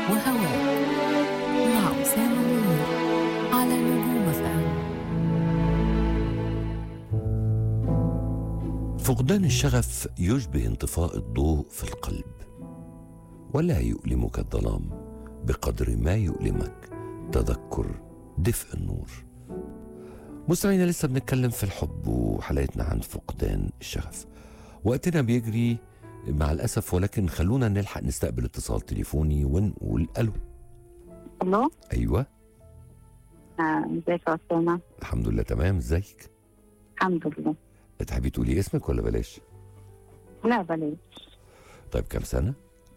وهواء مع أسامة منير على نجوم فهم فقدان الشغف يشبه انطفاء الضوء في القلب ولا يؤلمك الظلام بقدر ما يؤلمك تذكر دفء النور مستمعينا لسه بنتكلم في الحب وحلقتنا عن فقدان الشغف وقتنا بيجري مع الأسف ولكن خلونا نلحق نستقبل اتصال تليفوني ونقول ألو الو أيوة آه، ازيك يا اسامه الحمد لله تمام ازيك الحمد لله تحبي تقولي اسمك ولا بلاش لا بلاش طيب كام سنة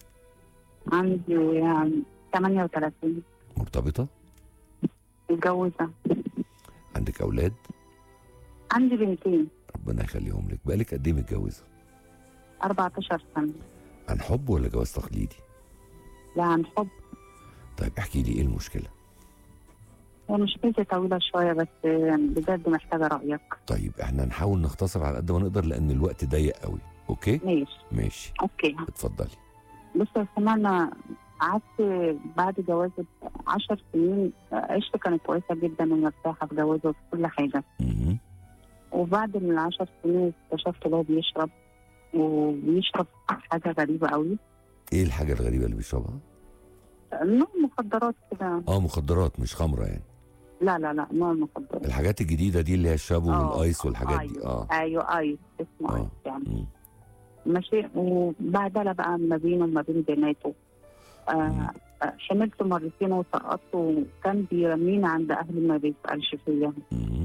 عندي آه، 38 مرتبطة متجوزه عندك أولاد عندي بنتين ربنا يخليهم لك بقالك قد ايه متجوزة 14 سنه عن حب ولا جواز تقليدي لا عن حب طيب احكي لي ايه المشكلة هي مشكلتي طويله شويه بس آه، بجد محتاجه رايك طيب احنا نحاول نختصر على قد ما نقدر لان الوقت ضيق قوي اوكي ماشي ماشي اوكي اتفضلي بص يا اسامه انا قعدت بعد جوازي 10 سنين آه، عشت كانت كويسه جدا ومرتاحه في جوازي وفي كل حاجه مهم. وبعد من العشر سنين اكتشفت ان هو بيشرب وبيشرب حاجه غريبه قوي ايه الحاجة الغريبة اللي بيشربها نوع مخدرات كده اه مخدرات مش خمرة يعني لا لا لا نوع مخدرات الحاجات الجديدة دي اللي هي الشابو آه، والايس والحاجات دي أيوة. اه ايوه ايوه اسمه آه. ايس يعني مم. ماشي وبعدها بقى ما بينه وما بين بناته مم. آه آه، حملت مرتين وسقطت وكان بيرميني عند اهلي ما بيسالش فيا مم.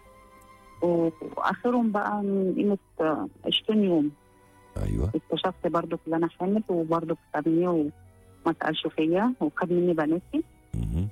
واخرهم بقى من قيمه آه، 20 يوم ايوه اكتشفت برضو ان انا حامل وبرضو سابني وما سالش فيا وخد مني بناتي مم.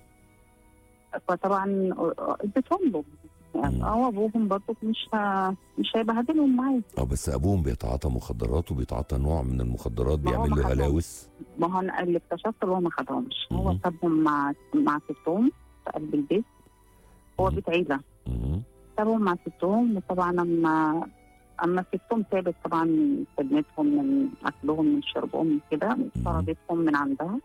فطبعا اديتهم له مم. يعني هو ابوهم برضو مش ه- مش هيبهدلهم معايا اه بس ابوهم بيتعاطى مخدرات وبيتعاطى نوع من المخدرات ما هو بيعمل ما له خدهمش. هلاوس ما هو انا اللي اكتشفت اللي هو ما خدهمش هو مهم. سابهم مع مع ستهم في قلب البيت هو مم. بيت عيله مم. سابهم مع ستهم وطبعا اما اما ستهم سابت طبعا خدمتهم من اكلهم من شربهم من كده طردتهم من عندها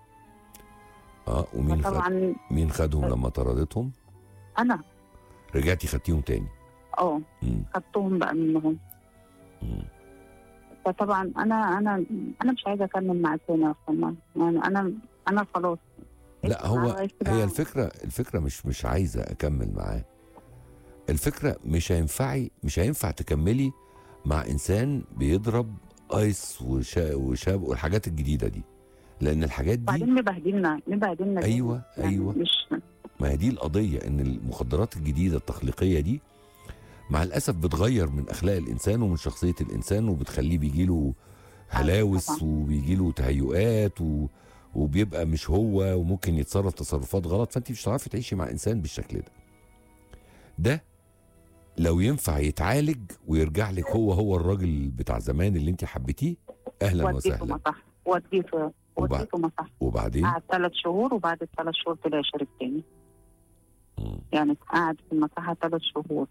اه ومين خد فطبعا مين خدهم لما طردتهم انا رجعتي خدتيهم تاني اه مم. خدتهم بقى منهم مم. فطبعا انا انا انا مش عايزه اكمل معاه تاني يا فندم. يعني انا انا خلاص لا هو عايز كده- هي الفكره الفكره مش مش عايزه اكمل معاه الفكره مش هينفعي مش هينفع تكملي مع انسان بيضرب ايس وشا وشاب والحاجات الجديده دي لان الحاجات دي بعدين مبهدلنا مبهدلنا جامد. أيوة، يعني أيوة. مش ما هي دي القضيه ان المخدرات الجديده التخليقيه دي مع الاسف بتغير من اخلاق الانسان ومن شخصيه الانسان وبتخليه بيجيله هلاوس طبعاً. وبيجيله تهيؤات و... وبيبقى مش هو وممكن يتصرف تصرفات غلط فانت مش هتعرفي تعيشي مع انسان بالشكل ده ده لو ينفع يتعالج ويرجع لك هو هو الراجل بتاع زمان اللي انت حبيتيه اهلا وديته وسهلا مصح وديته وبعد- وديته مصح وبعدين قعد ثلاث شهور وبعد الثلاث شهور طلع شرب تاني مم. يعني قعد في المصحة ثلاث شهور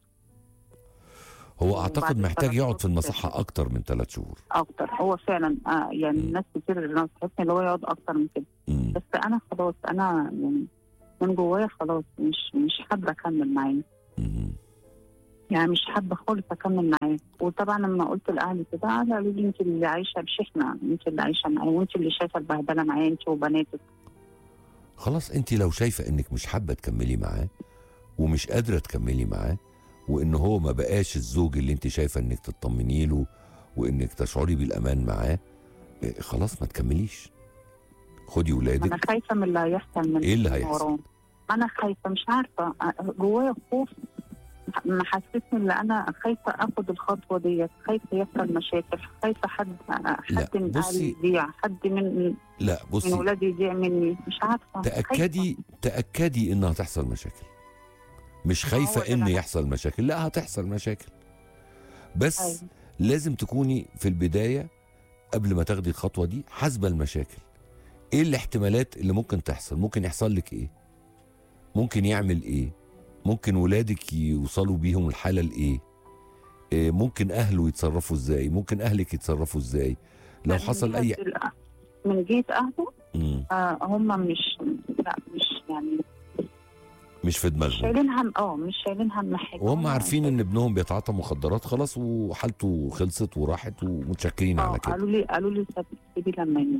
هو اعتقد وبعد محتاج الثلاث يقعد في شهور المصحه اكتر من ثلاث شهور أكتر هو فعلا آه يعني مم. الناس كتير نصحتني اللي هو يقعد أكتر من كده مم. بس أنا خلاص أنا يعني من جوايا خلاص مش مش حابة أكمل معاه مم. يعني مش حابة خالص أكمل معاه وطبعا لما قلت لأهلي كده قالوا لي أنت اللي عايشة مش إحنا أنت اللي عايشة معاه وأنت اللي شايفة البهدلة معاه أنت وبناتك خلاص انت لو شايفه انك مش حابه تكملي معاه ومش قادره تكملي معاه وان هو ما بقاش الزوج اللي انت شايفه انك تطمني له وانك تشعري بالامان معاه إيه، خلاص ما تكمليش خدي أنا ولادك خايفة من اللي هيحصل من إيه اللي من هيحصل؟ وراه. أنا خايفة مش عارفة آه، جوايا خوف محسسني ان انا خايفه اخد الخطوه ديت خايفه يحصل مشاكل خايفه حد حد من بصي. اهلي يضيع حد من لا من بصي ولادي يضيع مني مش عارفه تاكدي تاكدي انها هتحصل مشاكل مش خايفه هو ده ان بقى. يحصل مشاكل لا هتحصل مشاكل بس أيوة. لازم تكوني في البدايه قبل ما تاخدي الخطوه دي حاسبه المشاكل ايه الاحتمالات اللي ممكن تحصل ممكن يحصل لك ايه ممكن يعمل ايه ممكن ولادك يوصلوا بيهم الحاله لايه إيه ممكن اهله يتصرفوا ازاي ممكن اهلك يتصرفوا ازاي لو من حصل جهة اي ال- من جهه اهله مم. آه هم مش لا مش يعني مش في مش دماغهم شايلين هم اه مش شايلين هم حاجه وهم هم عارفين ان ابنهم بيتعاطى مخدرات خلاص وحالته خلصت وراحت ومتشكرين اه على كده قالوا لي قالوا لي سيب- سيبي لما يموت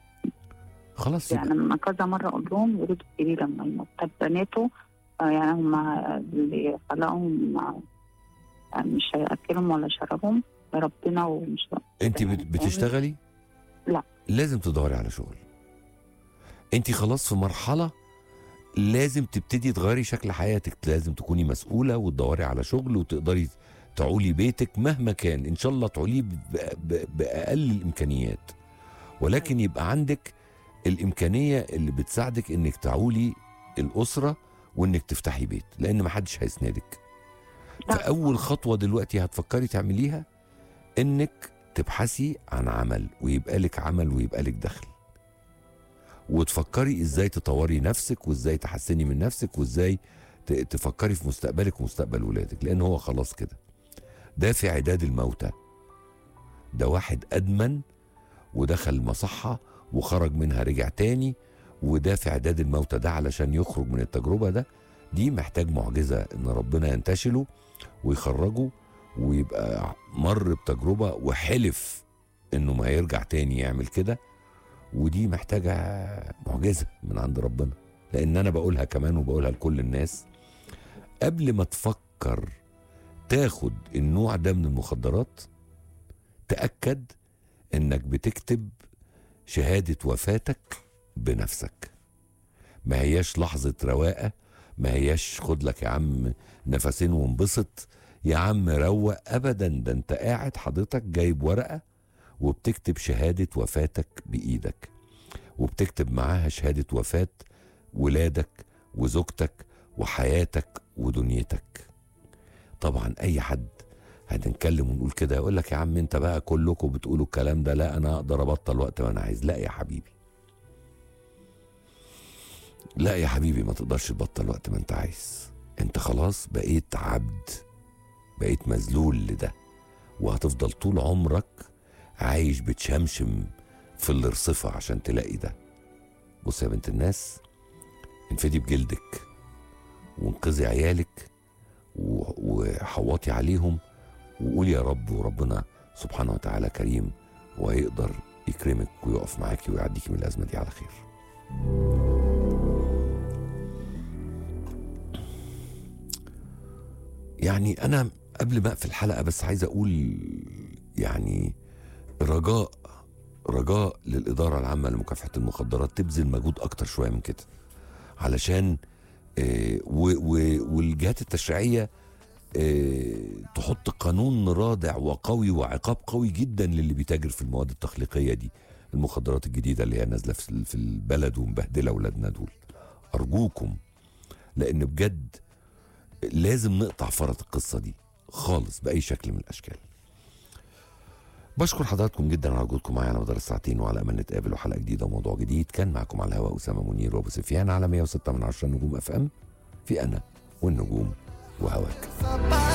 خلاص يعني يبقى لما كذا مره اقول لهم يقولوا لي سيبي لما يموت طب بناته آه يعني هم اللي خلقهم آه، مش هياكلهم ولا شربهم ربنا ومش انت بت- بتشتغلي لا. لازم تدوري على شغل انت خلاص في مرحله لازم تبتدي تغيري شكل حياتك لازم تكوني مسؤوله وتدوري على شغل وتقدري تعولي بيتك مهما كان ان شاء الله تعوليه ب- ب- باقل الامكانيات ولكن يبقى عندك الامكانيه اللي بتساعدك انك تعولي الاسره وانك تفتحي بيت لان محدش هيسندك لا. فاول خطوه دلوقتي هتفكري تعمليها انك تبحثي عن عمل ويبقى لك عمل ويبقى لك دخل وتفكري ازاي تطوري نفسك وازاي تحسني من نفسك وازاي ت- تفكري في مستقبلك ومستقبل ولادك لان هو خلاص كده ده في عداد الموتى ده واحد ادمن ودخل مصحة وخرج منها رجع تاني وده في عداد الموتى ده علشان يخرج من التجربة ده دي محتاج معجزة ان ربنا ينتشله ويخرجه ويبقى مر بتجربة وحلف انه ما يرجع تاني يعمل كده ودي محتاجة معجزة من عند ربنا لان انا بقولها كمان وبقولها لكل الناس قبل ما تفكر تاخد النوع ده من المخدرات تأكد انك بتكتب شهادة وفاتك بنفسك ما هياش لحظة رواقة ما هياش خد لك يا عم نفسين وانبسط يا عم روق ابدا ده انت قاعد حضرتك جايب ورقة وبتكتب شهادة وفاتك بإيدك وبتكتب معاها شهادة وفاة ولادك وزوجتك وحياتك ودنيتك طبعا أي حد هنتكلم ونقول كده يقول لك يا عم انت بقى كلكم بتقولوا الكلام ده لا انا اقدر ابطل وقت ما انا عايز لا يا حبيبي لا يا حبيبي ما تقدرش تبطل وقت ما انت عايز انت خلاص بقيت عبد بقيت مذلول لده وهتفضل طول عمرك عايش بتشمشم في الرصفة عشان تلاقي ده بص يا بنت الناس انفدي بجلدك وانقذي عيالك و- وحوطي عليهم وقولي يا رب وربنا سبحانه وتعالى كريم وهيقدر يكرمك ويقف معاكي ويعديكي من الأزمة دي على خير يعني أنا قبل ما أقفل الحلقة بس عايز أقول يعني رجاء رجاء للإدارة العامة لمكافحة المخدرات تبذل مجهود أكتر شوية من كده علشان آه، و- و- والجهات التشريعية آه، تحط قانون رادع وقوي وعقاب قوي جدا للي بيتاجر في المواد التخليقية دي المخدرات الجديدة اللي هي نازلة في في البلد ومبهدلة أولادنا دول أرجوكم لأن بجد لازم نقطع فرط القصة دي خالص بأي شكل من الأشكال بشكر حضراتكم جدا على وجودكم معايا على مدار الساعتين وعلى امل نتقابل وحلقه جديده وموضوع جديد كان معكم على الهواء اسامه منير وابو سفيان على 106 من 10 نجوم اف ام في انا والنجوم وهواك